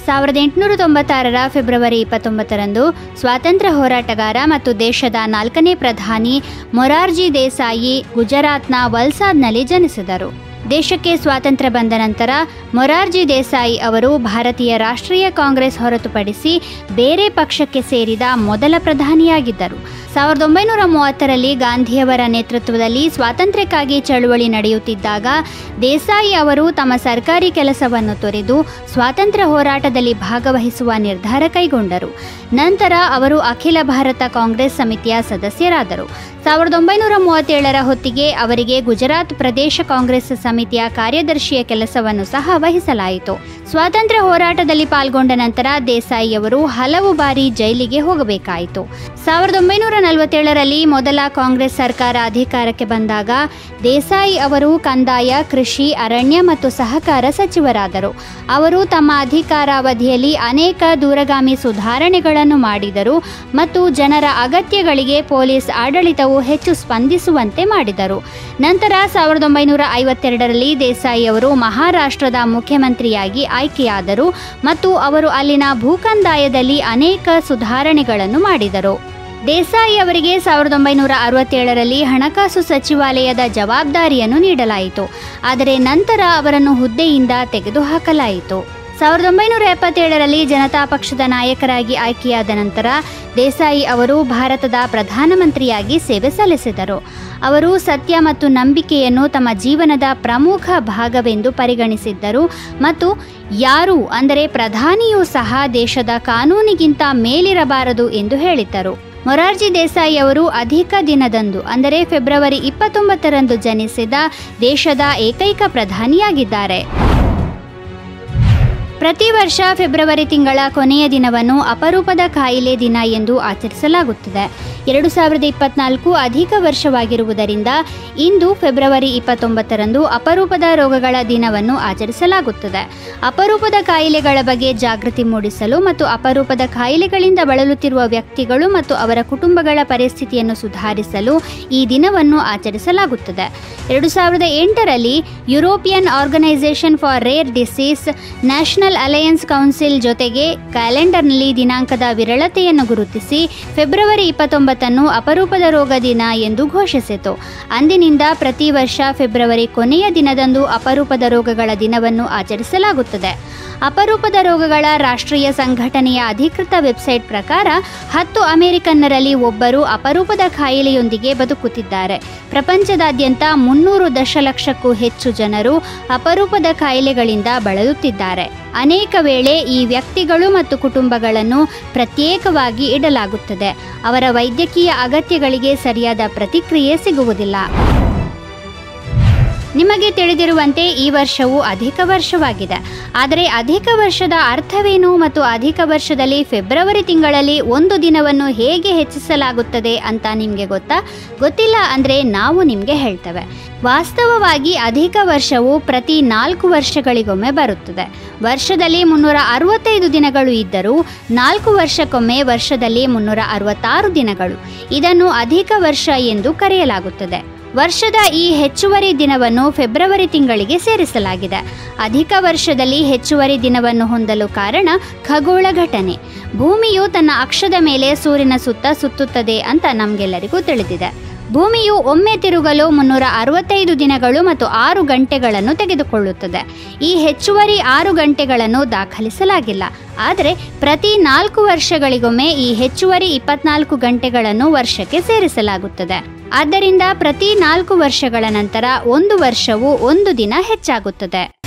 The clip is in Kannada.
ಸಾವಿರದ ಎಂಟುನೂರ ತೊಂಬತ್ತಾರರ ಫೆಬ್ರವರಿ ಇಪ್ಪತ್ತೊಂಬತ್ತರಂದು ಸ್ವಾತಂತ್ರ್ಯ ಹೋರಾಟಗಾರ ಮತ್ತು ದೇಶದ ನಾಲ್ಕನೇ ಪ್ರಧಾನಿ ಮೊರಾರ್ಜಿ ದೇಸಾಯಿ ಗುಜರಾತ್ನ ವಲ್ಸಾದ್ನಲ್ಲಿ ಜನಿಸಿದರು ದೇಶಕ್ಕೆ ಸ್ವಾತಂತ್ರ್ಯ ಬಂದ ನಂತರ ಮೊರಾರ್ಜಿ ದೇಸಾಯಿ ಅವರು ಭಾರತೀಯ ರಾಷ್ಟ್ರೀಯ ಕಾಂಗ್ರೆಸ್ ಹೊರತುಪಡಿಸಿ ಬೇರೆ ಪಕ್ಷಕ್ಕೆ ಸೇರಿದ ಮೊದಲ ಪ್ರಧಾನಿಯಾಗಿದ್ದರು ಸಾವಿರದ ಒಂಬೈನೂರ ಮೂವತ್ತರಲ್ಲಿ ಗಾಂಧಿಯವರ ನೇತೃತ್ವದಲ್ಲಿ ಸ್ವಾತಂತ್ರ್ಯಕ್ಕಾಗಿ ಚಳುವಳಿ ನಡೆಯುತ್ತಿದ್ದಾಗ ದೇಸಾಯಿ ಅವರು ತಮ್ಮ ಸರ್ಕಾರಿ ಕೆಲಸವನ್ನು ತೊರೆದು ಸ್ವಾತಂತ್ರ್ಯ ಹೋರಾಟದಲ್ಲಿ ಭಾಗವಹಿಸುವ ನಿರ್ಧಾರ ಕೈಗೊಂಡರು ನಂತರ ಅವರು ಅಖಿಲ ಭಾರತ ಕಾಂಗ್ರೆಸ್ ಸಮಿತಿಯ ಸದಸ್ಯರಾದರು ಸಾವಿರದ ಒಂಬೈನೂರ ಮೂವತ್ತೇಳರ ಹೊತ್ತಿಗೆ ಅವರಿಗೆ ಗುಜರಾತ್ ಪ್ರದೇಶ ಕಾಂಗ್ರೆಸ್ ಸಮಿತಿಯ ಕಾರ್ಯದರ್ಶಿಯ ಕೆಲಸವನ್ನು ಸಹ ವಹಿಸಲಾಯಿತು ಸ್ವಾತಂತ್ರ್ಯ ಹೋರಾಟದಲ್ಲಿ ಪಾಲ್ಗೊಂಡ ನಂತರ ದೇಸಾಯಿ ಅವರು ಹಲವು ಬಾರಿ ಜೈಲಿಗೆ ಹೋಗಬೇಕಾಯಿತು ಸಾವಿರದ ಒಂಬೈನೂರ ನಲವತ್ತೇಳರಲ್ಲಿ ಮೊದಲ ಕಾಂಗ್ರೆಸ್ ಸರ್ಕಾರ ಅಧಿಕಾರಕ್ಕೆ ಬಂದಾಗ ದೇಸಾಯಿ ಅವರು ಕಂದಾಯ ಕೃಷಿ ಅರಣ್ಯ ಮತ್ತು ಸಹಕಾರ ಸಚಿವರಾದರು ಅವರು ತಮ್ಮ ಅಧಿಕಾರಾವಧಿಯಲ್ಲಿ ಅನೇಕ ದೂರಗಾಮಿ ಸುಧಾರಣೆಗಳನ್ನು ಮಾಡಿದರು ಮತ್ತು ಜನರ ಅಗತ್ಯಗಳಿಗೆ ಪೊಲೀಸ್ ಆಡಳಿತವು ಹೆಚ್ಚು ಸ್ಪಂದಿಸುವಂತೆ ಮಾಡಿದರು ನಂತರ ಸಾವಿರದ ಒಂಬೈನೂರ ಐವತ್ತೆರಡರಲ್ಲಿ ದೇಸಾಯಿ ಅವರು ಮಹಾರಾಷ್ಟ್ರದ ಮುಖ್ಯಮಂತ್ರಿಯಾಗಿ ಆಯ್ಕೆಯಾದರು ಮತ್ತು ಅವರು ಅಲ್ಲಿನ ಭೂಕಂದಾಯದಲ್ಲಿ ಅನೇಕ ಸುಧಾರಣೆಗಳನ್ನು ಮಾಡಿದರು ದೇಸಾಯಿ ಅವರಿಗೆ ಸಾವಿರದ ಒಂಬೈನೂರ ಅರವತ್ತೇಳರಲ್ಲಿ ಹಣಕಾಸು ಸಚಿವಾಲಯದ ಜವಾಬ್ದಾರಿಯನ್ನು ನೀಡಲಾಯಿತು ಆದರೆ ನಂತರ ಅವರನ್ನು ಹುದ್ದೆಯಿಂದ ತೆಗೆದುಹಾಕಲಾಯಿತು ಸಾವಿರದ ಒಂಬೈನೂರ ಎಪ್ಪತ್ತೇಳರಲ್ಲಿ ಜನತಾ ಪಕ್ಷದ ನಾಯಕರಾಗಿ ಆಯ್ಕೆಯಾದ ನಂತರ ದೇಸಾಯಿ ಅವರು ಭಾರತದ ಪ್ರಧಾನಮಂತ್ರಿಯಾಗಿ ಸೇವೆ ಸಲ್ಲಿಸಿದರು ಅವರು ಸತ್ಯ ಮತ್ತು ನಂಬಿಕೆಯನ್ನು ತಮ್ಮ ಜೀವನದ ಪ್ರಮುಖ ಭಾಗವೆಂದು ಪರಿಗಣಿಸಿದ್ದರು ಮತ್ತು ಯಾರು ಅಂದರೆ ಪ್ರಧಾನಿಯೂ ಸಹ ದೇಶದ ಕಾನೂನಿಗಿಂತ ಮೇಲಿರಬಾರದು ಎಂದು ಹೇಳಿದ್ದರು ಮೊರಾರ್ಜಿ ದೇಸಾಯಿ ಅವರು ಅಧಿಕ ದಿನದಂದು ಅಂದರೆ ಫೆಬ್ರವರಿ ಇಪ್ಪತ್ತೊಂಬತ್ತರಂದು ಜನಿಸಿದ ದೇಶದ ಏಕೈಕ ಪ್ರಧಾನಿಯಾಗಿದ್ದಾರೆ ಪ್ರತಿ ವರ್ಷ ಫೆಬ್ರವರಿ ತಿಂಗಳ ಕೊನೆಯ ದಿನವನ್ನು ಅಪರೂಪದ ಕಾಯಿಲೆ ದಿನ ಎಂದು ಆಚರಿಸಲಾಗುತ್ತದೆ ಎರಡು ಸಾವಿರದ ಇಪ್ಪತ್ನಾಲ್ಕು ಅಧಿಕ ವರ್ಷವಾಗಿರುವುದರಿಂದ ಇಂದು ಫೆಬ್ರವರಿ ಇಪ್ಪತ್ತೊಂಬತ್ತರಂದು ಅಪರೂಪದ ರೋಗಗಳ ದಿನವನ್ನು ಆಚರಿಸಲಾಗುತ್ತದೆ ಅಪರೂಪದ ಕಾಯಿಲೆಗಳ ಬಗ್ಗೆ ಜಾಗೃತಿ ಮೂಡಿಸಲು ಮತ್ತು ಅಪರೂಪದ ಕಾಯಿಲೆಗಳಿಂದ ಬಳಲುತ್ತಿರುವ ವ್ಯಕ್ತಿಗಳು ಮತ್ತು ಅವರ ಕುಟುಂಬಗಳ ಪರಿಸ್ಥಿತಿಯನ್ನು ಸುಧಾರಿಸಲು ಈ ದಿನವನ್ನು ಆಚರಿಸಲಾಗುತ್ತದೆ ಎರಡು ಸಾವಿರದ ಎಂಟರಲ್ಲಿ European Organisation for rare disease national alliance council ಜೊತೆಗೆ ಕ್ಯಾಲೆಂಡರ್ನಲ್ಲಿ ದಿನಾಂಕದ ವಿರಳತೆಯನ್ನು ಗುರುತಿಸಿ ಫೆಬ್ರವರಿ ಇಪ್ಪತ್ತೊಂಬತ್ತನ್ನು ಅಪರೂಪದ ರೋಗ ದಿನ ಎಂದು ಘೋಷಿಸಿತು ಅಂದಿನಿಂದ ಪ್ರತಿ ವರ್ಷ ಫೆಬ್ರವರಿ ಕೊನೆಯ ದಿನದಂದು ಅಪರೂಪದ ರೋಗಗಳ ದಿನವನ್ನು ಆಚರಿಸಲಾಗುತ್ತದೆ ಅಪರೂಪದ ರೋಗಗಳ ರಾಷ್ಟ್ರೀಯ ಸಂಘಟನೆಯ ಅಧಿಕೃತ ವೆಬ್ಸೈಟ್ ಪ್ರಕಾರ ಹತ್ತು ಅಮೆರಿಕನ್ನರಲ್ಲಿ ಒಬ್ಬರು ಅಪರೂಪದ ಕಾಯಿಲೆಯೊಂದಿಗೆ ಬದುಕುತ್ತಿದ್ದಾರೆ ಪ್ರಪಂಚದಾದ್ಯಂತ ಮುನ್ನೂರು ದಶಲಕ್ಷಕ್ಕೂ ಹೆಚ್ಚು ಜನರು ಅಪರೂಪದ ಕಾಯಿಲೆಗಳಿಂದ ಬಳಲುತ್ತಿದ್ದಾರೆ ಅನೇಕ ವೇಳೆ ಈ ವ್ಯಕ್ತಿಗಳು ಮತ್ತು ಕುಟುಂಬಗಳನ್ನು ಪ್ರತ್ಯೇಕವಾಗಿ ಇಡಲಾಗುತ್ತದೆ ಅವರ ವೈದ್ಯಕೀಯ ಅಗತ್ಯಗಳಿಗೆ ಸರಿಯಾದ ಪ್ರತಿಕ್ರಿಯೆ ಸಿಗುವುದಿಲ್ಲ ನಿಮಗೆ ತಿಳಿದಿರುವಂತೆ ಈ ವರ್ಷವು ಅಧಿಕ ವರ್ಷವಾಗಿದೆ ಆದರೆ ಅಧಿಕ ವರ್ಷದ ಅರ್ಥವೇನು ಮತ್ತು ಅಧಿಕ ವರ್ಷದಲ್ಲಿ ಫೆಬ್ರವರಿ ತಿಂಗಳಲ್ಲಿ ಒಂದು ದಿನವನ್ನು ಹೇಗೆ ಹೆಚ್ಚಿಸಲಾಗುತ್ತದೆ ಅಂತ ನಿಮಗೆ ಗೊತ್ತಾ ಗೊತ್ತಿಲ್ಲ ಅಂದರೆ ನಾವು ನಿಮಗೆ ಹೇಳ್ತೇವೆ ವಾಸ್ತವವಾಗಿ ಅಧಿಕ ವರ್ಷವು ಪ್ರತಿ ನಾಲ್ಕು ವರ್ಷಗಳಿಗೊಮ್ಮೆ ಬರುತ್ತದೆ ವರ್ಷದಲ್ಲಿ ಮುನ್ನೂರ ಅರವತ್ತೈದು ದಿನಗಳು ಇದ್ದರೂ ನಾಲ್ಕು ವರ್ಷಕ್ಕೊಮ್ಮೆ ವರ್ಷದಲ್ಲಿ ಮುನ್ನೂರ ಅರವತ್ತಾರು ದಿನಗಳು ಇದನ್ನು ಅಧಿಕ ವರ್ಷ ಎಂದು ಕರೆಯಲಾಗುತ್ತದೆ ವರ್ಷದ ಈ ಹೆಚ್ಚುವರಿ ದಿನವನ್ನು ಫೆಬ್ರವರಿ ತಿಂಗಳಿಗೆ ಸೇರಿಸಲಾಗಿದೆ ಅಧಿಕ ವರ್ಷದಲ್ಲಿ ಹೆಚ್ಚುವರಿ ದಿನವನ್ನು ಹೊಂದಲು ಕಾರಣ ಖಗೋಳ ಘಟನೆ ಭೂಮಿಯು ತನ್ನ ಅಕ್ಷದ ಮೇಲೆ ಸೂರ್ಯನ ಸುತ್ತ ಸುತ್ತುತ್ತದೆ ಅಂತ ನಮಗೆಲ್ಲರಿಗೂ ತಿಳಿದಿದೆ ಭೂಮಿಯು ಒಮ್ಮೆ ತಿರುಗಲು ಮುನ್ನೂರ ಅರವತ್ತೈದು ದಿನಗಳು ಮತ್ತು ಆರು ಗಂಟೆಗಳನ್ನು ತೆಗೆದುಕೊಳ್ಳುತ್ತದೆ ಈ ಹೆಚ್ಚುವರಿ ಆರು ಗಂಟೆಗಳನ್ನು ದಾಖಲಿಸಲಾಗಿಲ್ಲ ಆದರೆ ಪ್ರತಿ ನಾಲ್ಕು ವರ್ಷಗಳಿಗೊಮ್ಮೆ ಈ ಹೆಚ್ಚುವರಿ ಇಪ್ಪತ್ನಾಲ್ಕು ಗಂಟೆಗಳನ್ನು ವರ್ಷಕ್ಕೆ ಸೇರಿಸಲಾಗುತ್ತದೆ ಆದ್ದರಿಂದ ಪ್ರತಿ ನಾಲ್ಕು ವರ್ಷಗಳ ನಂತರ ಒಂದು ವರ್ಷವು ಒಂದು ದಿನ ಹೆಚ್ಚಾಗುತ್ತದೆ